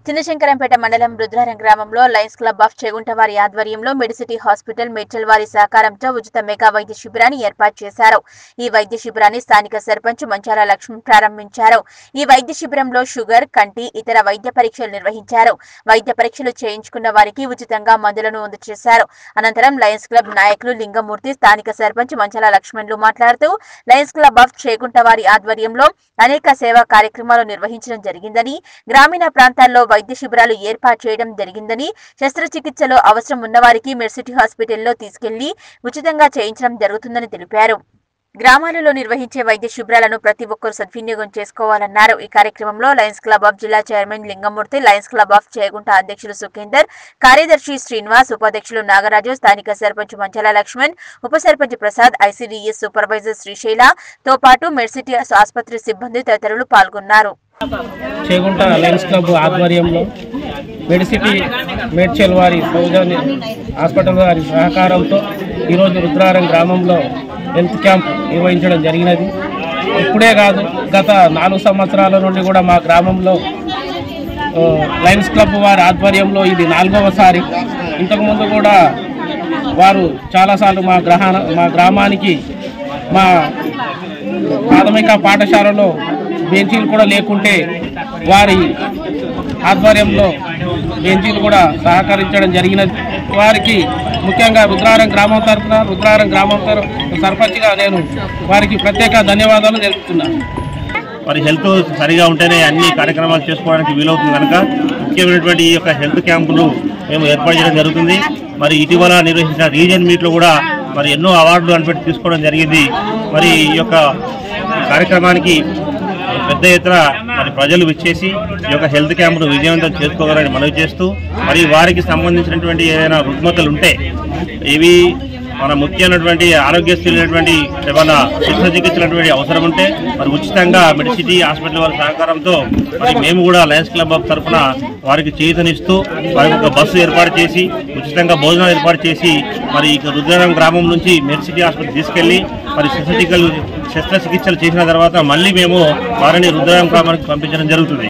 చిన్నశంకరంపేట మండలం రుద్రారం గ్రామంలో Lions club of చెగుంటవారి ఆధ్వర్యంలో మెడిసిటీ హాస్పిటల్ మెడ్చల్ వారి సహకారంతో ఉచిత మెగా వైద్య శిబిరాన్ని ఏర్పాటు చేశారు ఈ వైద్య శిబిరాన్ని స్థానిక సర్పంచ్ మంచాల లక్ష్మణ్ ప్రారంభించారు ఈ వైద్య శిబిరంలో షుగర్ కంటి ఇతర వైద్య పరీక్షలు నిర్వహించారు వైద్య పరీక్షలు చేయించుకున్న వారికి ఉచితంగా మందులను అందజేశారు అనంతరం లయన్స్ క్లబ్ నాయకులు లింగమూర్తి స్థానిక సర్పంచ్ మంచాల లక్ష్మణ్లు మాట్లాడుతూ లయన్స్ క్లబ్ ఆఫ్ చేగుంటవారి ఆధ్వర్యంలో అనేక సేవా కార్యక్రమాలు నిర్వహించడం జరిగిందని గ్రామీణ ప్రాంతాల్లో వైద్య శిబిరాలు ఏర్పాటు చేయడం జరిగిందని శస్త్రచికిత్సలో అవసరం ఉన్నవారికి మెర్సిటీ హాస్పిటల్లో తీసుకెళ్లి ఉచితంగా చేయించడం జరుగుతుందని తెలిపారు గ్రామాలలో నిర్వహించే వైద్య శిబిరాలను ప్రతి ఒక్కరూ సద్వినియోగం చేసుకోవాలన్నారు ఈ కార్యక్రమంలో లయన్స్ క్లబ్ ఆఫ్ జిల్లా chairman Lingamurthy lions club of Chegunta అధ్యక్షులు సుఖేందర్ కార్యదర్శి శ్రీనివాస్ ఉపాధ్యక్షులు నాగరాజు స్థానిక సర్పంచ్ మంచాల లక్ష్మణ్ ఉప సర్పంచ్ ప్రసాద్ ఐసీడీఎస్ సూపర్వైజర్ శ్రీశైల తో పాటు మెర్సిటీ ఆసుపత్రి సిబ్బంది తదితరులు పాల్గొన్నారు చేగుంట లయన్స్ క్లబ్ ఆధ్వర్యంలో మెడిసిటీ మేడ్చల్ వారి సౌజన్య హాస్పిటల్ వారి సహకారంతో ఈరోజు రుద్రారం గ్రామంలో హెల్త్ క్యాంప్ నిర్వహించడం జరిగినది ఇప్పుడే కాదు గత నాలుగు సంవత్సరాల నుండి కూడా మా గ్రామంలో ఆ, లయన్స్ క్లబ్ వారి ఆధ్వర్యంలో ఇది నాలుగవసారి ఇంతకుముందు కూడా వారు చాలాసార్లు మా గ్రహాన మా గ్రామానికి మా ప్రాథమిక పాఠశాలలో బెంచీలు కూడా లేకుంటే వారి ఆధ్వర్యంలో బెంచీలు కూడా సహకరించడం జరిగినది వారికి ముఖ్యంగా రుద్రారం గ్రామం తరఫున రుద్రారం గ్రామం తరఫు సర్పంచ్గా నేను వారికి ప్రత్యేక ధన్యవాదాలు తెలుపుతున్నాను మరి హెల్త్ సరిగా ఉంటేనే అన్ని కార్యక్రమాలు చేసుకోవడానికి వీలవుతుంది కనుక ముఖ్యమైనటువంటి ఈ యొక్క హెల్త్ క్యాంపులు మేము ఏర్పాటు చేయడం జరుగుతుంది మరి ఇటీవల నిర్వహించిన రీజన్ మీట్లో కూడా మరి ఎన్నో అవార్డులు అనిపెట్టి తీసుకోవడం జరిగింది మరి ఈ యొక్క కార్యక్రమానికి పెద్ద ఎత్తున మరి ప్రజలు విచ్చేసి ఈ యొక్క హెల్త్ క్యాంపును విజయవంతం చేసుకోగలని మనవి చేస్తూ మరి వారికి సంబంధించినటువంటి ఏదైనా రుగ్మతలు ఉంటే ఇవి మన ముఖ్యమైనటువంటి ఆరోగ్యశ్రీలైనటువంటి ఏమైనా శస్త్రచికిత్సలటువంటి అవసరం ఉంటే మరి ఉచితంగా మెడిసిటీ హాస్పిటల్ వారి సహకారంతో మరి మేము కూడా లయన్స్ క్లబ్ ఆఫ్ తరఫున వారికి చేతనిస్తూ వారికి ఒక బస్సు ఏర్పాటు చేసి ఉచితంగా భోజనాలు ఏర్పాటు చేసి మరి ఇక రుద్రవరం గ్రామం నుంచి మెడిసిటీ హాస్పిటల్ తీసుకెళ్లి మరి శస్త్రచికిత్సలు శస్త్రచికిత్సలు చేసిన తర్వాత మళ్ళీ మేము వారిని రుద్రవరం గ్రామానికి పంపించడం జరుగుతుంది